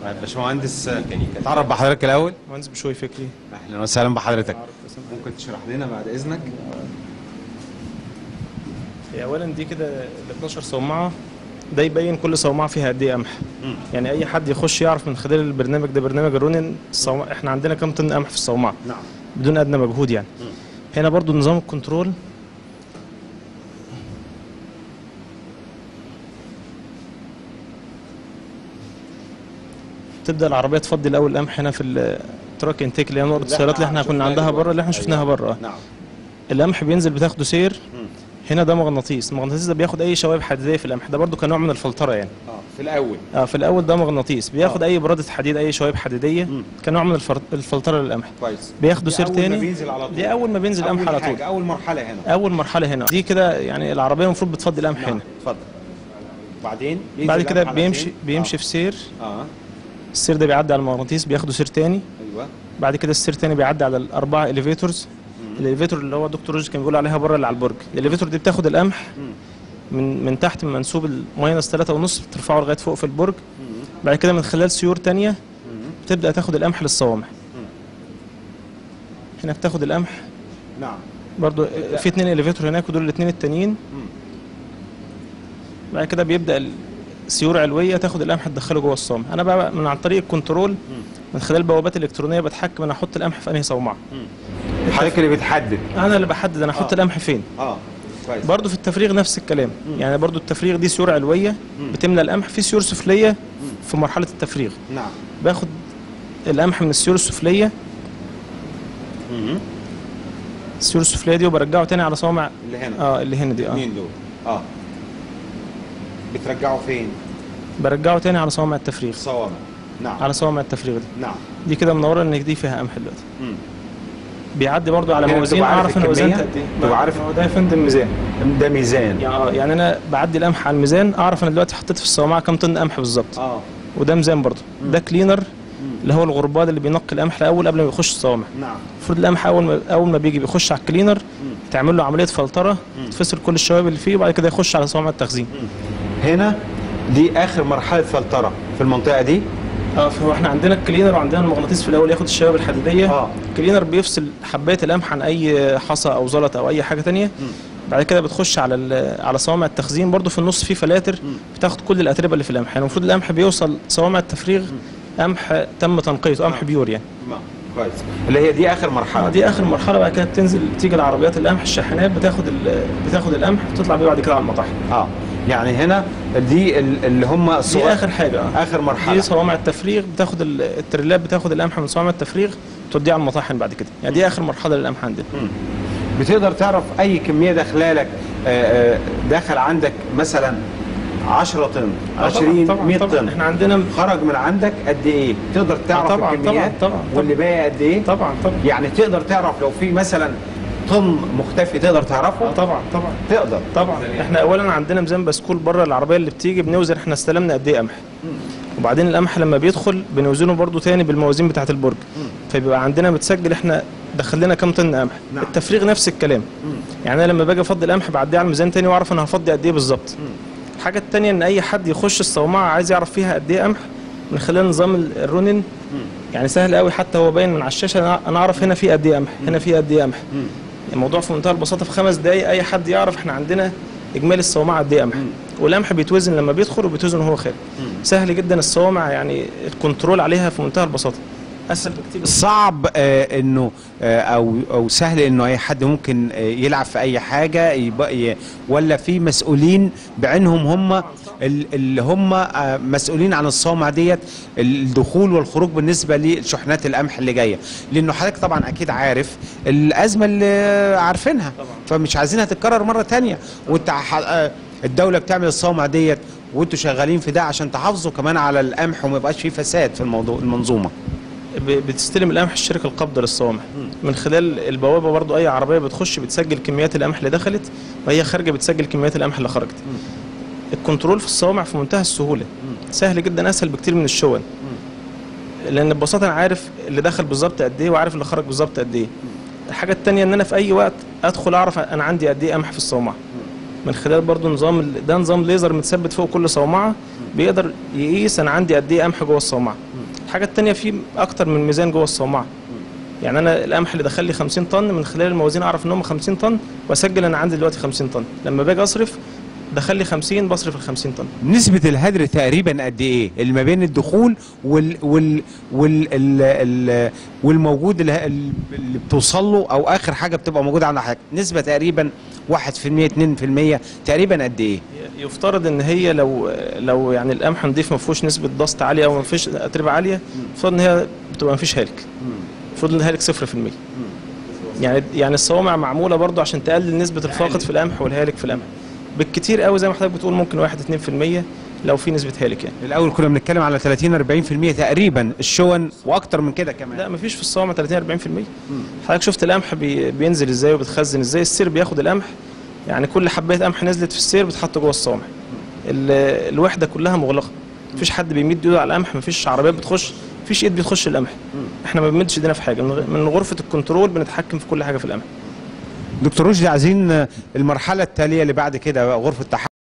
طيب باشمهندس تعرف بحضرتك الاول مهندس بشوي فكري اهلا وسهلا بحضرتك ممكن تشرح لنا بعد اذنك هي اولا دي كده ال 12 صومعه ده يبين كل صومعه فيها قد ايه قمح يعني اي حد يخش يعرف من خلال البرنامج ده برنامج الرونين الصومعة احنا عندنا كام طن قمح في الصومعه نعم بدون ادنى مجهود يعني هنا برضو نظام الكنترول تبدا العربيه تفضي الاول القمح هنا في التراك انتيك اللي هي نقطه السيارات اللي احنا كنا عندها بره اللي احنا شفناها بره نعم القمح بينزل بتاخده سير هنا ده مغناطيس المغناطيس ده بياخد اي شوائب حديديه في القمح ده برضو كنوع من الفلتره يعني اه في الاول اه في الاول ده مغناطيس بياخد اي براده حديد اي شوائب حديديه مم. كنوع من الفر- الفلتره للقمح كويس بياخدوا دي سير أول ما تاني بينزل على طول دي اول ما بينزل قمح أول على طول حاجة، اول مرحله هنا اول مرحله هنا دي كده يعني العربيه المفروض بتفضي القمح هنا نعم اتفضل بعدين بينزل بعد كده القمح على بيمشي فين؟ بيمشي في سير اه, آه. السير ده بيعدي على المغناطيس بياخده سير تاني ايوه بعد كده السير تاني بيعدي على الاربعه اليفيتورز الاليفيتور اللي هو دكتور روج كان بيقول عليها بره اللي على البرج الاليفيتور دي بتاخد القمح من من تحت من منسوب الماينس 3 ونص بترفعه لغايه فوق في البرج بعد كده من خلال سيور تانية بتبدا تاخد القمح للصوامع هنا بتاخد القمح نعم برضو في اتنين اليفيتور هناك ودول الاتنين التانيين بعد كده بيبدا السيور علويه تاخد القمح تدخله جوه الصومع انا بقى من عن طريق الكنترول من خلال بوابات الكترونيه بتحكم انا احط القمح في انهي صومعه حضرتك اللي بتحدد انا اللي بحدد انا احط آه. القمح فين اه كويس برضو في التفريغ نفس الكلام يعني برضو التفريغ دي سيور علويه بتملى القمح في سيور سفليه في مرحله التفريغ نعم باخد القمح من السيور السفليه مم. السيور السفليه دي وبرجعه تاني على صوامع اللي هنا اه اللي هنا دي اه الاثنين دول اه بترجعوا فين برجعه تاني على صوامع التفريغ صوامع نعم على صوامع التفريغ دي نعم دي كده منوره ان دي فيها قمح دلوقتي مم. بيعدي برضو على يعني موازين بتبقى عارف اعرف انا وزنت الكمية؟ قد ايه بتبقى عارف- هو ده يا فندم ميزان ده ميزان يعني اه يعني انا بعدي القمح على الميزان اعرف انا دلوقتي حطيت في الصوامع كام طن قمح بالظبط اه وده ميزان برضو ده كلينر اللي هو الغربال اللي بينقي القمح الاول قبل ما يخش الصوامع نعم المفروض القمح اول ما اول ما بيجي بيخش على الكلينر تعمل له عمليه فلتره تفصل كل الشوائب اللي فيه وبعد كده يخش على صوامع التخزين هنا دي اخر مرحله فلتره في المنطقه دي اه فهو احنا عندنا الكلينر وعندنا المغناطيس في الاول ياخد الشوائب الحديديه آه. الكلينر بيفصل حبايه القمح عن اي حصى او زلط او اي حاجه تانية بعد كده بتخش على ال- على صوامع التخزين برضو في النص في فلاتر بتاخد كل الاتربه اللي في القمح يعني المفروض القمح بيوصل صوامع التفريغ قمح تم تنقيته قمح بيور يعني نعم كويس اللي هي دي اخر مرحله دي اخر مرحله بعد كده بتنزل تيجي العربيات القمح الشاحنات بتاخد ال- بتاخد القمح وتطلع بيه بعد كده على المطاحن اه يعني هنا دي ال- اللي هم دي الصغار اخر حاجه اه اخر دي مرحله صوامع التفريغ بتاخد ال- التريلات بتاخد القمح من صوامع التفريغ توديه على المطاحن بعد كده يعني دي اخر مرحله للقمح عندنا بتقدر تعرف اي كميه داخله لك آه، آه، دخل عندك مثلا 10 طن آه، 20 طبعا 100 طبعا طن احنا عندنا خرج من عندك قد ايه تقدر تعرف طبعاً، الكميات طبعاً، طبعاً، واللي باقي قد ايه طبعا طبعا يعني تقدر تعرف لو في مثلا طن مختفي تقدر تعرفه اه طبعا طبعا تقدر طبعا احنا اولا عندنا ميزان بسكول بره العربيه اللي بتيجي بنوزن احنا استلمنا قد ايه قمح وبعدين القمح لما بيدخل بنوزنه برضو تاني بالموازين بتاعه البرج فبيبقى عندنا متسجل احنا دخل لنا كام طن قمح نعم. التفريغ نفس الكلام يعني انا لما باجي افضي القمح بعديه على الميزان تاني واعرف انا هفضي قد ايه بالظبط الحاجه التانيه ان اي حد يخش الصومعه عايز يعرف فيها قد ايه قمح من خلال نظام ال- الرونين يعني سهل قوي حتى هو باين من على الشاشه أنا- انا اعرف هنا في قد ايه قمح هنا في قد ايه قمح الموضوع في منتهى البساطه في خمس دقائق اي حد يعرف احنا عندنا اجمالي الصومعه قد ايه قمح والقمح بيتوزن لما بيدخل وبيتوزن وهو خارج سهل جدا الصوامع يعني الكنترول عليها في منتهى البساطه اسهل بكتير صعب آه، انه آه، او او سهل انه اي حد ممكن آه، يلعب في اي حاجه يبقى ي- ولا في مسؤولين بعينهم هم ال- اللي هم آه، مسؤولين عن الصومعه ديت الدخول والخروج بالنسبه لشحنات القمح اللي جايه لانه حضرتك طبعا اكيد عارف الازمه اللي عارفينها فمش عايزينها تتكرر مره تانية وانت ح- آه، الدوله بتعمل الصومعه ديت وانتوا شغالين في ده عشان تحافظوا كمان على القمح وما يبقاش فيه فساد في الموضوع المنظومه ب- بتستلم القمح الشركه القابضه للصوامع من خلال البوابه برضو اي عربيه بتخش بتسجل كميات القمح اللي دخلت وهي خارجه بتسجل كميات القمح اللي خرجت الكنترول في الصوامع في منتهى السهوله سهل جدا اسهل بكتير من الشون لان ببساطه انا عارف اللي دخل بالظبط قد ايه وعارف اللي خرج بالظبط قد ايه الحاجه التانية ان انا في اي وقت ادخل اعرف انا عندي قد ايه قمح في الصومعه من خلال برضو نظام ال- ده نظام ليزر متثبت فوق كل صومعه بيقدر يقيس انا عندي قد ايه قمح جوه الصومعه الحاجه التانية في اكتر من ميزان جوه الصومعه يعني انا القمح اللي دخل لي 50 طن من خلال الموازين اعرف ان هم 50 طن واسجل انا عندي دلوقتي 50 طن لما باجي اصرف دخل لي 50 بصرف ال 50 طن نسبة الهدر تقريبا قد ايه اللي ما بين الدخول وال وال وال ال ال والموجود اللي, اللي بتوصل له او اخر حاجة بتبقى موجودة عند حضرتك نسبة تقريبا 1% 2% تقريبا قد ايه يفترض ان هي لو لو يعني القمح نضيف ما فيهوش نسبه ضغط عاليه او ما فيش اتربه عاليه يفترض ان هي بتبقى ما فيش هالك المفروض ان الهالك 0% يعني يعني الصوامع معموله برضو عشان تقلل نسبه الفاقد في القمح والهالك في القمح بالكتير قوي زي ما حضرتك بتقول ممكن 1 2% لو في نسبه هالك يعني الاول كنا بنتكلم على 30 40% تقريبا الشون واكتر من كده كمان لا مفيش في الصوامع 30 40% حضرتك شفت القمح بي بينزل ازاي وبتخزن ازاي السير بياخد القمح يعني كل حبايه قمح نزلت في السير بتحط جوه الصوامع ال- الوحده كلها مغلقه مفيش حد بيمد ايده على القمح مفيش عربيات بتخش مفيش ايد بتخش القمح احنا ما بنمدش ايدينا في حاجه من غ- من غرفه الكنترول بنتحكم في كل حاجه في القمح دكتور رشدي عايزين المرحلة التالية اللي بعد كده غرفة تحكم